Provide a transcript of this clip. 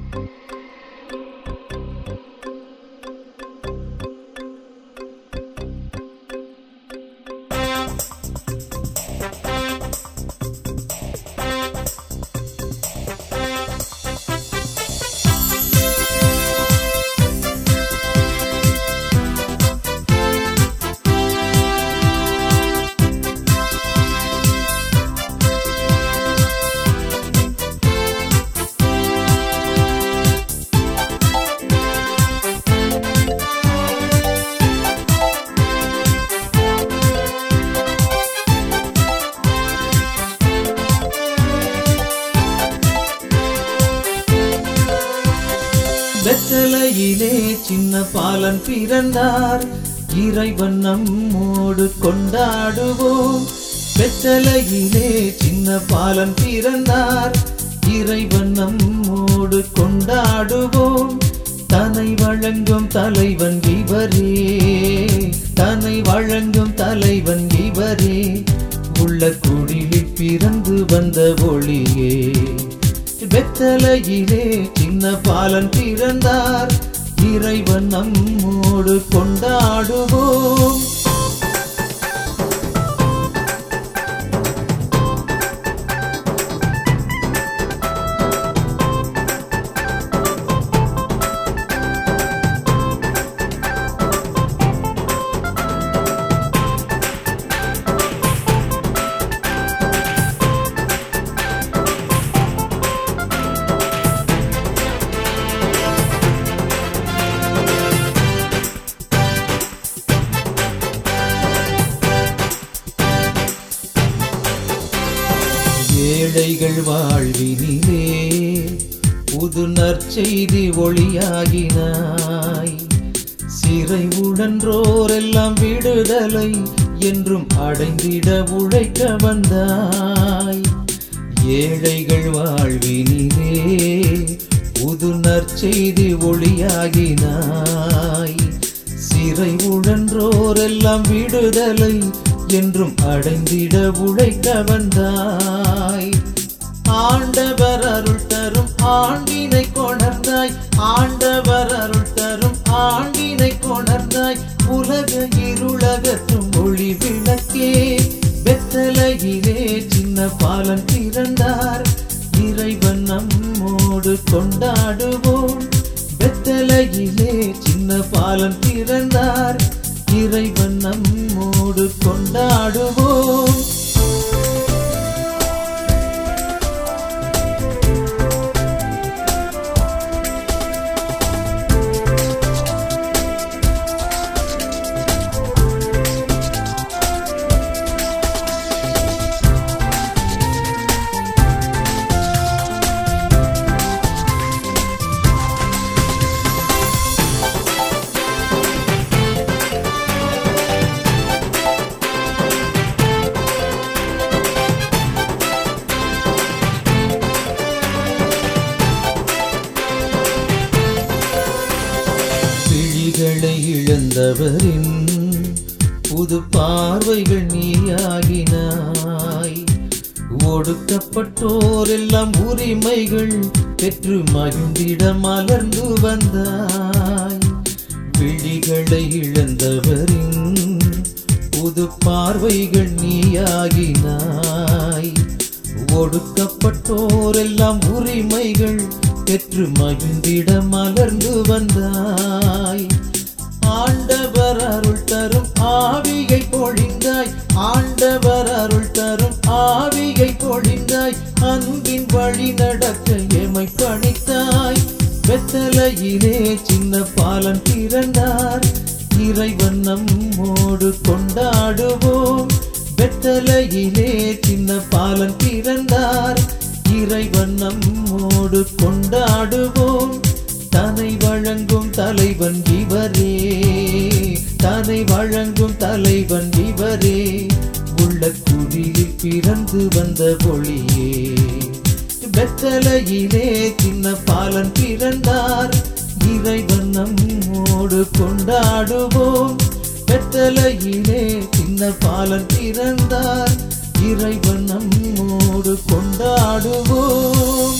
வெத்தலையிலே சின்ன பாலன் பிறந்தார் இறைவன் நம்மோடு கொண்டாடுவோம் வெத்தலையிலே சின்ன பாலன் பிறந்தார் இறைவன் நம்மோடு கொண்டாடுவோம் தன்னை வழங்கும் தலைவன் இவரே தன்னை வழங்கும் தலைவன் இவரே உள்ள குடிலில் பிறந்து வந்த ஒளியே வெத்தலையிலே சின்ன பாலன் பிறந்தார் இறைவன் நம்மோடு கொண்டாடுவோம் ஏழைகள் வாழ்வினிலே புது நற்செய்தி ஒளியாகினாய் சிறை உழன்றோரெல்லாம் விடுதலை என்றும் அடைந்திட உழைக்க வந்தாய் ஏழைகள் வாழ்வினிலே புது நற்செய்தி ஒளியாகினாய் சிறை உழன்றோரெல்லாம் விடுதலை என்றும் அடைந்திட உழைக்க வந்தாய் ஆண்டவர் அருள் தரும் ஆண்டினை கொணர்ந்தாய் ஆண்டவர் அருள் தரும் ஆண்டினை கொணர்ந்தாய் உலக இருளகற்றும் ஒளி விளக்கே வெத்தலையிலே சின்ன பாலன் பிறந்தார் இறைவன் நம்மோடு கொண்டாடுவோம் வெத்தலையிலே சின்ன பாலன் பிறந்தார் இறைவன் நம்மோடு கொண்டாடுவோம் விழிகளை இழந்தவரின் புது பார்வைகள் நீயாகினாய் ஒடுக்கப்பட்டோர் எல்லாம் உரிமைகள் பெற்று மகிழ்ந்திட மலர்ந்து வந்தாய் விழிகளை இழந்தவரின் புது பார்வைகள் நீயாகினாய் ஒடுக்கப்பட்டோர் எல்லாம் உரிமைகள் பெற்று மகிழ்ந்திட மலர்ந்து வந்தாய் ஆண்டவர் அருள் தரும் ஆவியை பொழிந்தாய் ஆண்டவர் அருள் தரும் ஆவியை பொழிந்தாய் அன்பின் வழி நடக்க எமை பணித்தாய் வெத்தலையிலே சின்ன பாலன் பிறந்தார் இறைவன் நம்மோடு கொண்டாடுவோம் வெத்தலையிலே சின்ன பாலன் பிறந்தார் இறைவன் நம்மோடு கொண்டாடுவோம் தனை வழங்கும் தலைவன் இவரே தனை வழங்கும் தலைவன் இவரே உள்ள குடியில் பிறந்து வந்த ஒளியே வெத்தலையிலே சின்ன பாலன் பிறந்தார் இறைவன் நம்மோடு கொண்டாடுவோம் வெத்தலையிலே சின்ன பாலன் பிறந்தார் இறைவன் நம்மோடு கொண்டாடுவோம்